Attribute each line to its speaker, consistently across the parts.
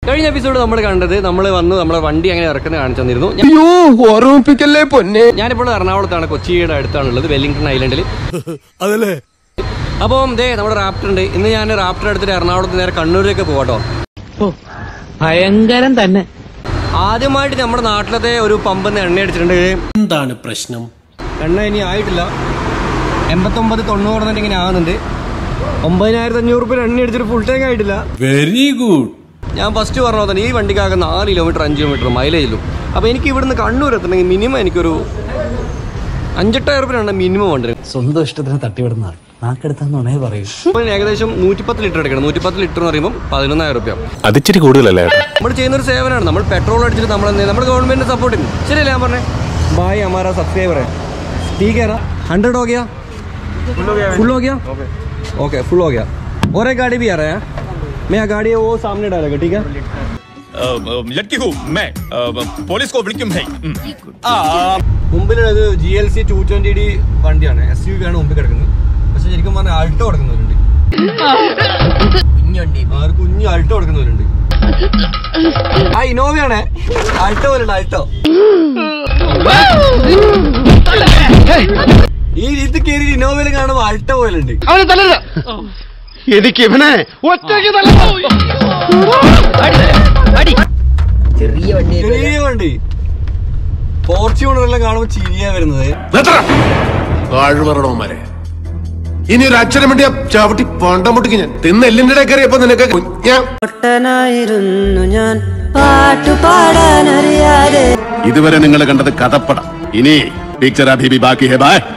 Speaker 1: കഴിഞ്ഞ എപ്പിസോഡ് നമ്മൾ കണ്ടത് നമ്മൾ വന്ന് നമ്മളെ വണ്ടി അങ്ങനെ ഇറക്കുന്നത് കാണിച്ചു തന്നിരുന്നു ഞാൻ-
Speaker 2: അയ്യോ ഓർമ്മിപ്പിക്കല്ലേ പൊന്നെ
Speaker 1: ഞാനിപ്പോൾ എറണാകുളത്താണ് കൊച്ചിയുടെ അടുത്താണുള്ളത് വെല്ലിംഗ്ടൺ ഐലൻഡിൽ
Speaker 3: അതല്ലേ
Speaker 1: അപ്പം ദേ നമ്മുടെ റാപ്റ്റർ ഉണ്ട് ഇന്ന് ഞാൻ റാപ്റ്റർ എടുത്തിട്ട് എറണാകുളത്ത് നേരെ കണ്ണൂരിലേക്ക് പോകട്ടോ
Speaker 4: ഭയങ്കരം തന്നെ
Speaker 1: ആദ്യമായിട്ട് നമ്മുടെ നാട്ടിലത്തെ ഒരു പമ്പ് എണ്ണ അടിച്ചിട്ടുണ്ട്
Speaker 3: എന്താണ് പ്രശ്നം
Speaker 1: എണ്ണ ഇനി ആയിട്ടില്ല എൺപത്തൊമ്പത് തൊണ്ണൂറ് എന്നിട്ട് ഇങ്ങനെ ആകുന്നുണ്ട് ഒമ്പതിനായിരത്തി അഞ്ഞൂറ് രൂപ എണ്ണ അടിച്ചിട്ട് ഫുൾ ടാങ്ക് ആയിട്ടില്ല
Speaker 3: വെരി ഗുഡ്
Speaker 1: ഞാൻ ഫസ്റ്റ് പറഞ്ഞ പോലെ തന്നെ ഈ വണ്ടിക്കാകെ നാല് കിലോമീറ്റർ അഞ്ച് കിലോമീറ്റർ മൈലേജിലും അപ്പോൾ എനിക്ക് ഇവിടുന്ന് കണ്ണൂർ എത്തണമെങ്കിൽ മിനിമം എനിക്കൊരു അഞ്ചെട്ടായിരം രൂപ എണ്ണ മിനിമം ഉണ്ട്
Speaker 5: സ്വന്തം ഇഷ്ടത്തിന് തട്ടിവിടുന്ന നാക്കെടുത്താന്നുണേ പറയൂ
Speaker 1: അപ്പോൾ ഏകദേശം നൂറ്റിപ്പത്ത് ലിറ്റർ എടുക്കണം നൂറ്റിപ്പത്ത് ലിറ്റർ എന്ന് പറയുമ്പോൾ പതിനൊന്നായിരം രൂപ
Speaker 6: അതിച്ചിരി കൂടുതലല്ലേ
Speaker 1: നമ്മൾ ചെയ്യുന്ന ഒരു സേവനമാണ് നമ്മൾ പെട്രോൾ അടിച്ചിട്ട് നമ്മൾ എന്ത് ചെയ്യും? നമ്മൾ ഗവൺമെന്റിനെ സപ്പോർട്ട് ചെയ്യും ശരിയല്ലേ ഞാൻ പറഞ്ഞേ ബായ് हमारा सब्सक्राइबर है ठीक है ना हंड्रेड हो गया फुल हो गया ओके फुल हो गया और एक गाड़ी भी आ रहा है मैं गाड़ी है वो सामने डालेगा ठीक है
Speaker 6: ലഡ്കി ഹൂ മേ പോലീസ് കോ വിളിക്കും ഹൈ
Speaker 1: മുമ്പിലുള്ളത് G L C two twenty D വണ്ടിയാണ് എസ് യു വി ആണ് മുമ്പിൽ കിടക്കുന്നത് പക്ഷെ ശരിക്കും പറഞ്ഞാൽ ആൾട്ടോ കൊടുക്കുന്നവരുണ്ട് ആ, ഒരു കുഞ്ഞു ആൾട്ടോ കൊടുക്കുന്നവരുണ്ട് ആ ഇനോവയാണ് ആൾട്ടോ പോലുണ്ട് ആൾട്ടോ ഈ ഇത് കയറി ഇന്നോവയിൽ കാണുമ്പോൾ ആൾട്ടോ പോലുണ്ട്
Speaker 2: എനിക്ക് ഇവനെ ഒറ്റയ്ക്ക്
Speaker 1: ചെറിയ വണ്ടി ഫോർച്യൂണറെല്ലാം കാണുമ്പോൾ ചിരിയാ വരുന്നത്
Speaker 7: താഴ്വരണവന്മാരെ ഇനി ഒരു അക്ഷരം വേണ്ടി ചവിട്ടി പണ്ടം മുട്ടിക്ക് ഞാൻ തിന്ന് എല്ലിന്റെ ഇടയിൽ കയറിയപ്പോ നിനക്ക് ഞാൻ
Speaker 8: പൊട്ടനായിരുന്നു ഞാൻ പാട്ടു പാടാനറിയാതെ
Speaker 7: ഇതുവരെ നിങ്ങൾ കണ്ടത് കഥപ്പടം ഇനി പിക്ചർ അഭിബി ബാക്കി ഹെ ബായ്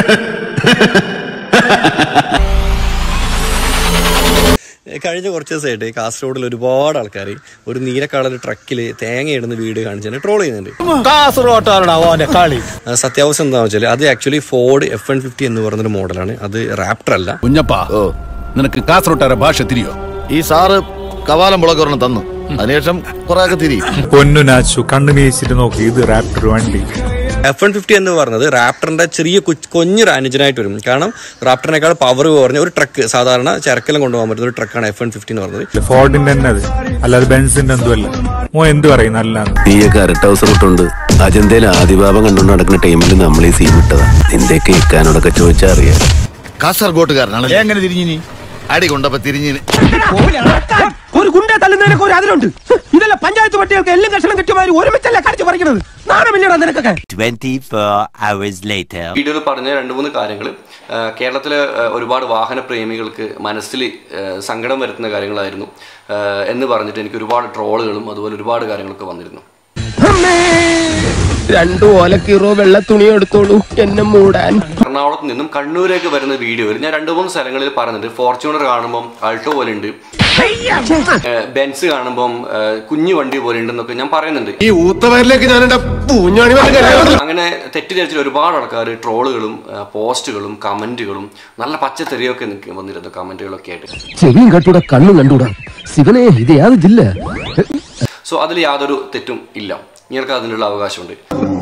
Speaker 1: കഴിഞ്ഞ കുറച്ച് ദിവസമായിട്ട് കാസർഗോഡിൽ ഒരുപാട് ആൾക്കാർ ഒരു നീല കളർ ട്രക്കിൽ തേങ്ങ ഇടുന്ന വീഡിയോ കാണിച്ചാൽ ട്രോൾ ചെയ്യുന്നുണ്ട്
Speaker 3: കാസർഗോട്ടാണോ അവന്റെ കളി
Speaker 1: ആ, സത്യാവസ്ഥ എന്താണെന്ന് വെച്ചാൽ അത് actually Ford F one fifty എന്ന് പറയുന്നൊരു മോഡലാണ് അത് റാപ്റ്റർ അല്ല
Speaker 7: കുഞ്ഞപ്പാ നിനക്ക് കാസർഗോട്ടാര ഭാഷ തിരിയോ
Speaker 9: ഈ സാറ് കവാലം മുളകൊരെണ്ണം തന്നു അതിനുശേഷം കുറെ ഒക്കെ തിരി
Speaker 10: പൊന്നു നാച്ചു കണ്ണു മേയിച്ചിട്ട് നോക്കി ഇത് റാപ്റ്റർ വണ്ടി
Speaker 1: എഫ് വൺ ഫിഫ്റ്റി എന്ന് പറയുന്നത് റാപ്റ്ററിന്റെ ചെറിയ കൊച്ച്- കുഞ്ഞൊരു അനുജനായിട്ട് വരും കാരണം റാപ്റ്ററിനേക്കാൾ പവർ കുറഞ്ഞ ഒരു ട്രക്ക് സാധാരണ ചരക്കെല്ലാം കൊണ്ടുപോകാൻ പറ്റുന്ന ഒരു ട്രക്കാണ് എഫ് വൺ ഫിഫ്റ്റി എന്ന് പറയുന്നത്
Speaker 10: ഫോർഡിന്റെ തന്നെ അത് അല്ലാതെ ബെൻസിന്റെ എന്തും അല്ല മോ എന്ത് പറയും നല്ലതാണ്
Speaker 9: നീയൊക്കെ അരട്ട ഹൗസ് ഇട്ടുണ്ട് അജന്തയിൽ ആദിഭാവം കണ്ടുകൊണ്ട് നടക്കുന്ന ടൈമിൽ നമ്മൾ ഈ സീൻ വിട്ടതാ നിന്റെയൊക്കെ ഇക്കാനോടൊക്കെ ചോദിച്ചാൽ അറിയാം കാസർഗോട്ടുകാരനാണ് എങ്ങനെ തിരിഞ്ഞിനി അടി കൊണ്ടപ്പോ തിരിഞ്ഞിന്
Speaker 2: ഒരു ഗുണ്ട തള്ളുന്നതിനൊക്കെ ഒരു അതിലുണ്ട് ഇതല്ല പഞ്ചായത്ത് പട്ടികൾക്ക് എല്ലാം കഷണം കെട്ടിയമാര് ഒരുമിച്ചല്ല കടിച്ചു പറിക്കുന്നത് നാണമില്ലടാ നിനക്കൊക്കെ
Speaker 1: വീഡിയോയിൽ പറഞ്ഞ രണ്ട് മൂന്ന് കാര്യങ്ങൾ കേരളത്തിലെ ആ, ഒരുപാട് വാഹന പ്രേമികൾക്ക് മനസ്സിൽ ആ, സങ്കടം വരുത്തുന്ന കാര്യങ്ങളായിരുന്നു ആ, എന്ന് പറഞ്ഞിട്ട് എനിക്ക് ഒരുപാട് ട്രോളുകളും അതുപോലെ ഒരുപാട് കാര്യങ്ങളൊക്കെ വന്നിരുന്നു
Speaker 2: രണ്ടു ഓലക്കീറോ വെള്ള തുണി എടുത്തോളൂ എന്നെ മൂടാൻ
Speaker 1: എറണാകുളത്ത് നിന്നും കണ്ണൂരേക്ക് വരുന്ന വീഡിയോയിൽ ഞാൻ രണ്ട് മൂന്ന് സ്ഥലങ്ങളിൽ പറയുന്നുണ്ട് ഫോർച്യൂണർ കാണുമ്പം ആൾട്ടോ പോലെ ഉണ്ട് ബെൻസ് കാണുമ്പം ആ, കുഞ്ഞു വണ്ടി പോലെ ഉണ്ടെന്നൊക്കെ ഞാൻ പറയുന്നുണ്ട്
Speaker 7: ഈ ഊത്തവരിലേക്ക് ഞാൻ എന്റെ പൂഞ്ഞാണി വന്ന് കയറി
Speaker 1: അങ്ങനെ തെറ്റിദ്ധരിച്ചിട്ട് ഒരുപാട് ആൾക്കാർ ട്രോളുകളും ആ, പോസ്റ്റുകളും കമന്റുകളും നല്ല പച്ചത്തെറിയൊക്കെ നിക്ക് വന്നിരുന്നു കമന്റുകളൊക്കെ ആയിട്ട്
Speaker 2: ചെവിയും കണ്ടൂടാ കണ്ണും കണ്ടൂടാ ശിവനെ ഇത് യാത് ജില്ല
Speaker 1: സോ അതിൽ യാതൊരു തെറ്റും ഇല്ല നിങ്ങൾക്ക് അതിനുള്ള അവകാശമുണ്ട്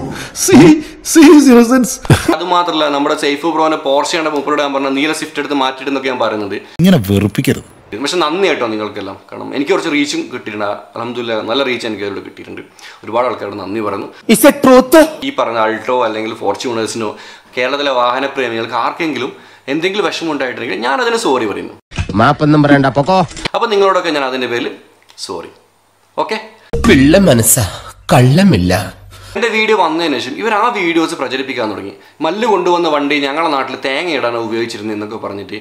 Speaker 1: അത് മാത്രമല്ല നമ്മുടെ സേഫ് ബ്രോനെ പോർഷയുടെ മൂപ്പരോട് ഞാൻ പറഞ്ഞ നീല സ്വിഫ്റ്റ് എടുത്ത് മാറ്റിയിട്ടെന്നൊക്കെ ഞാൻ പറയുന്നുണ്ട്
Speaker 9: ഇങ്ങനെ വെറുപ്പിക്കരുത്
Speaker 1: പക്ഷെ നന്ദി കേട്ടോ നിങ്ങൾക്കെല്ലാം കാരണം എനിക്ക് കുറച്ച് റീച്ചും കിട്ടിയിട്ടുണ്ട് അലഹമില്ല നല്ല റീച്ച് എനിക്ക് അതിലൂടെ കിട്ടിയിട്ടുണ്ട് ഒരുപാട് ആൾക്കാരോട് നന്ദി പറയുന്നു ഈ പറഞ്ഞ അൾട്ടോ അല്ലെങ്കിൽ ഫോർച്യൂണേഴ്സിനോ കേരളത്തിലെ വാഹന പ്രേമികൾക്ക് ആർക്കെങ്കിലും എന്തെങ്കിലും വിഷമം ഉണ്ടായിട്ടുണ്ടെങ്കിൽ ഞാൻ അതിന് സോറി പറയുന്നു
Speaker 2: മാപ്പൊന്നും പറയണ്ട പൊക്കോ
Speaker 1: അപ്പൊ നിങ്ങളോടൊക്കെ ഞാൻ അതിന്റെ പേരിൽ സോറി ഓക്കെ
Speaker 2: പിള്ള മനസ്സാ കള്ളമില്ല
Speaker 1: എന്റെ വീഡിയോ വന്നതിന് ശേഷം ഇവർ ആ വീഡിയോസ് പ്രചരിപ്പിക്കാൻ തുടങ്ങി മല്ല് കൊണ്ടുവന്ന വണ്ടി ഞങ്ങളുടെ നാട്ടിൽ തേങ്ങ ഇടാനാണ് ഉപയോഗിച്ചിരുന്നത് എന്നൊക്കെ പറഞ്ഞിട്ട്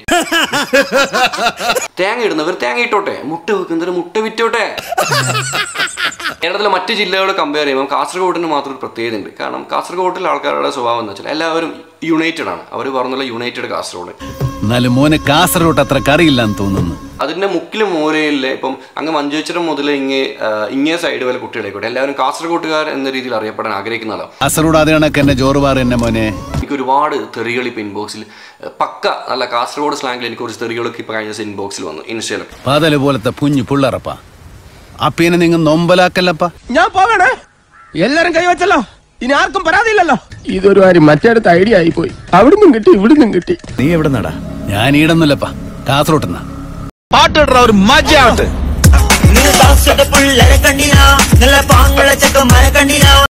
Speaker 1: തേങ്ങ ഇടുന്നവർ തേങ്ങ ഇട്ടോട്ടെ മുട്ട വെക്കുന്നവർ മുട്ട വിറ്റോട്ടെ കേരളത്തിലെ മറ്റ് ജില്ലകളെ കമ്പയർ ചെയ്യുമ്പോൾ കാസർഗോഡിന് മാത്രം ഒരു പ്രത്യേകത ഉണ്ട് കാരണം കാസർഗോഡിലെ ആൾക്കാരുടെ സ്വഭാവം എന്ന് വെച്ചാൽ എല്ലാവരും യുണൈറ്റഡ് ആണ് അവർ പറഞ്ഞുള്ള യുണൈറ്റഡ് കാസർഗോഡ്
Speaker 9: എന്നാലും മോനെ കാസർഗോട്ട് അത്ര കറിയില്ലാന്ന് തോന്നുന്നു
Speaker 1: അതിന്റെ മുക്കിലും മൂലയിലെ ഇപ്പം അങ്ങ് മഞ്ചേശ്വരം മുതൽ ഇങ്ങേ ആ, ഇങ്ങേ സൈഡ് വരെ കുട്ടികളായിക്കോട്ടെ എല്ലാവരും കാസർഗോട്ടുകാർ എന്ന രീതിയിൽ അറിയപ്പെടാൻ ആഗ്രഹിക്കുന്ന ആളാണ്
Speaker 9: കാസർഗോഡ് അത് കണക്ക് എന്നെ ജോറുപാറ് എന്നെ മോനെ
Speaker 1: എനിക്ക് ഒരുപാട് തെറികൾ ഇപ്പം ഇൻബോക്സിൽ പക്ക നല്ല കാസർഗോഡ് സ്ലാങ്ങിൽ എനിക്ക് കുറച്ച് തെറികളൊക്കെ ഇപ്പം കഴിഞ്ഞ ദിവസം ഇൻബോക്സിൽ വന്നു ഇൻസ്റ്റയിലൊക്കെ
Speaker 9: പതല് പോലത്തെ കുഞ്ഞു പിള്ളറപ്പ അപ്പീനെ നിങ്ങൾ നൊമ്പലാക്കല്ലപ്പ
Speaker 2: ഞാൻ പോകണേ എല്ലാരും കൈവച്ചല്ലോ ഇനി ആർക്കും പരാതിയില്ലല്ലോ ഇതൊരു കാര്യം മറ്റേടത്ത് ഐഡിയ ആയി പോയി അവിടുന്നും കിട്ടി ഇവിടുന്നും കിട്ടി
Speaker 9: നീ എവിടെ നടാ ഞാൻ ഈടൊന്നുമില്ലപ്പ കാസർഗോട്ടെന്നാ
Speaker 3: പാട്ടിട ഒരു മജ ആവട്ടെ
Speaker 4: താസയുടെ പിള്ളേരെ കണ്ടിനാ നല്ല പാങ്ങുള്ള ചെക്കന്മാരെ കണ്ടിനാ